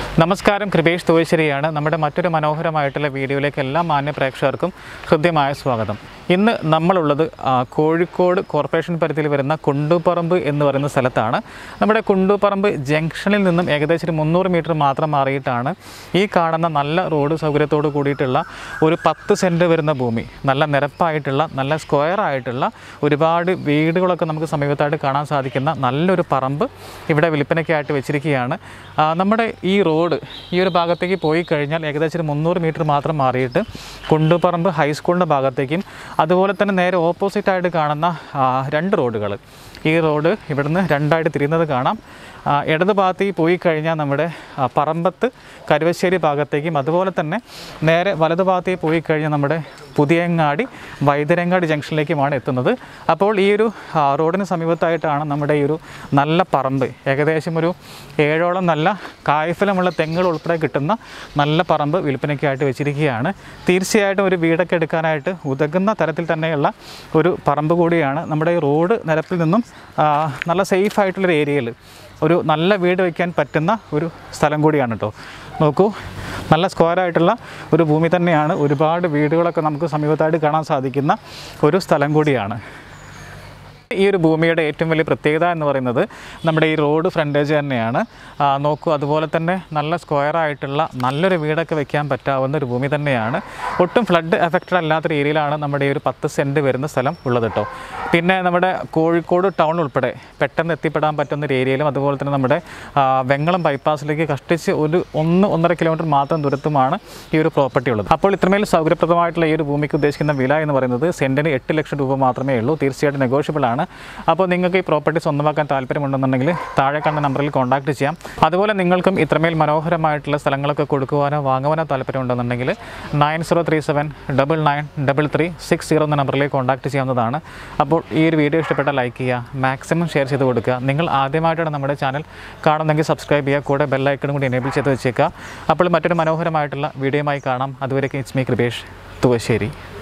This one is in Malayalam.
നമസ്കാരം കൃപേഷ് തോശ്ശേരിയാണ് നമ്മുടെ മറ്റൊരു മനോഹരമായിട്ടുള്ള വീഡിയോയിലേക്ക് എല്ലാ മാന്യ പ്രേക്ഷകർക്കും ഹൃദ്യമായ സ്വാഗതം ഇന്ന് നമ്മളുള്ളത് ആ, കോഴിക്കോട് കോർപ്പറേഷൻ പരിധിയിൽ വരുന്ന കുണ്ടുപറമ്പ് എന്ന് പറയുന്ന സ്ഥലത്താണ് നമ്മുടെ കുണ്ടുപറമ്പ് ജംഗ്ഷനിൽ നിന്നും ഏകദേശം ഒരു മുന്നൂറ് മീറ്റർ മാത്രം മാറിയിട്ടാണ് ഈ കാണുന്ന നല്ല റോഡ് സൗകര്യത്തോട് കൂടിയിട്ടുള്ള ഒരു പത്ത് സെൻറ്റ് വരുന്ന ഭൂമി നല്ല നിരപ്പായിട്ടുള്ള നല്ല സ്ക്വയർ ആയിട്ടുള്ള ഒരുപാട് വീടുകളൊക്കെ നമുക്ക് സമീപത്തായിട്ട് കാണാൻ സാധിക്കുന്ന നല്ലൊരു പറമ്പ് ഇവിടെ വിൽപ്പനയ്ക്കായിട്ട് വെച്ചിരിക്കുകയാണ് ആ, നമ്മുടെ ഈ റോഡ് ഈ ഒരു ഭാഗത്തേക്ക് പോയി കഴിഞ്ഞാൽ ഏകദേശം ഒരു മുന്നൂറ് മീറ്റർ മാത്രം മാറിയിട്ട് കുണ്ടുപറമ്പ് ഹൈസ്കൂളിൻ്റെ ഭാഗത്തേക്കും അതുപോലെ തന്നെ നേരെ ഓപ്പോസിറ്റായിട്ട് കാണുന്ന ആ, രണ്ട് റോഡുകൾ ഈ റോഡ് ഇവിടുന്ന് രണ്ടായിട്ട് തിരിയുന്നത് കാണാം ആ, ഇടത് ഭാഗത്തേക്ക് പോയി കഴിഞ്ഞാൽ നമ്മുടെ ആ, പറമ്പത്ത് കരുവശ്ശേരി ഭാഗത്തേക്കും അതുപോലെ തന്നെ നേരെ വലത് ഭാഗത്തേക്ക് പോയി കഴിഞ്ഞാൽ നമ്മുടെ പുതിയങ്ങാടി വൈദ്യരങ്ങാടി ജംഗ്ഷനിലേക്കുമാണ് എത്തുന്നത് അപ്പോൾ ഈ ഒരു ആ, റോഡിന് സമീപത്തായിട്ടാണ് നമ്മുടെ ഈ ഒരു നല്ല പറമ്പ് ഏകദേശം ഒരു ഏഴോളം നല്ല കായ്ഫലമുള്ള തെങ്ങുകൾ ഉൾപ്പെടെ കിട്ടുന്ന നല്ല പറമ്പ് വിൽപ്പനയ്ക്കായിട്ട് വെച്ചിരിക്കുകയാണ് തീർച്ചയായിട്ടും ഒരു വീടൊക്കെ എടുക്കാനായിട്ട് ഉതകുന്ന തരത്തിൽ തന്നെയുള്ള ഒരു പറമ്പ് കൂടിയാണ് നമ്മുടെ ഈ റോഡ് നിരപ്പിൽ നിന്നും ആ, നല്ല സേഫ് ആയിട്ടുള്ളൊരു ഏരിയയിൽ ഒരു നല്ല വീട് വയ്ക്കാൻ പറ്റുന്ന ഒരു സ്ഥലം കൂടിയാണ് കേട്ടോ നോക്കൂ നല്ല സ്ക്വയർ ആയിട്ടുള്ള ഒരു ഭൂമി തന്നെയാണ് ഒരുപാട് വീടുകളൊക്കെ നമുക്ക് സമീപത്തായിട്ട് കാണാൻ സാധിക്കുന്ന ഒരു സ്ഥലം കൂടിയാണ് ഈ ഒരു ഭൂമിയുടെ ഏറ്റവും വലിയ പ്രത്യേകത എന്ന് പറയുന്നത് നമ്മുടെ ഈ റോഡ് ഫ്രണ്ടേജ് തന്നെയാണ് ആ, നോക്കൂ അതുപോലെ തന്നെ നല്ല സ്ക്വയർ ആയിട്ടുള്ള നല്ലൊരു വീടൊക്കെ വെക്കാൻ പറ്റാവുന്ന ഒരു ഭൂമി തന്നെയാണ് ഒട്ടും ഫ്ലഡ് എഫക്റ്റഡ് അല്ലാത്ത രീതിയിലാണ് നമ്മുടെ ഈ ഒരു പത്ത് സെൻറ്റ് വരുന്ന സ്ഥലം ഉള്ളത് കേട്ടോ പിന്നെ നമ്മുടെ കോഴിക്കോട് ടൗൺ ഉൾപ്പെടെ പെട്ടെന്ന് എത്തിപ്പെടാൻ പറ്റുന്ന ഒരു ഏരിയയിലും അതുപോലെ തന്നെ നമ്മുടെ ആ, വെങ്ങളം ബൈപ്പാസിലേക്ക് കഷ്ടിച്ച് ഒരു ഒന്ന് ഒന്നര കിലോമീറ്റർ മാത്രം ദൂരത്തുമാണ് ഈ ഒരു പ്രോപ്പർട്ടി ഉള്ളത് അപ്പോൾ ഇത്രമേൽ സൗകര്യപ്രദമായിട്ടുള്ള ഈ ഒരു ഭൂമിക്ക് ഉദ്ദേശിക്കുന്ന വില എന്ന് പറയുന്നത് സെൻറ്റിന് എട്ട് ലക്ഷം രൂപ മാത്രമേ ഉള്ളൂ തീർച്ചയായിട്ടും നെഗോഷ്യബിൾ ആണ് അപ്പോൾ നിങ്ങൾക്ക് ഈ പ്രോപ്പർട്ടി സ്വന്തമാക്കാൻ താല്പര്യമുണ്ടെന്നുണ്ടെങ്കിൽ താഴെ കണ്ട നമ്പറിൽ കോൺടാക്ട് ചെയ്യാം അതുപോലെ നിങ്ങൾക്കും ഇത്രമേൽ മനോഹരമായിട്ടുള്ള സ്ഥലങ്ങളൊക്കെ കൊടുക്കുവാനോ വാങ്ങുവാനോ താല്പര്യമുണ്ടെന്നുണ്ടെങ്കിൽ nine zero three seven double nine double three six zero എന്ന നമ്പറിലേക്ക് കോൺടാക്ട് ചെയ്യാവുന്നതാണ് അപ്പോൾ ഈ ഒരു വീഡിയോ ഇഷ്ടപ്പെട്ടാൽ ലൈക്ക് ചെയ്യുക മാക്സിമം ഷെയർ ചെയ്ത് കൊടുക്കുക നിങ്ങൾ ആദ്യമായിട്ടാണ് നമ്മുടെ ചാനൽ കാണുന്നെങ്കിൽ സബ്സ്ക്രൈബ് ചെയ്യുക കൂടെ ബെല്ലൈക്കണും കൂടി എനേബിൾ ചെയ്ത് വെച്ചേക്കുക അപ്പോൾ മറ്റൊരു മനോഹരമായിട്ടുള്ള വീഡിയോയുമായി കാണാം അതുവരേക്കും ഇറ്റ്സ് മീ കൃപേഷ് തുവശ്ശേരി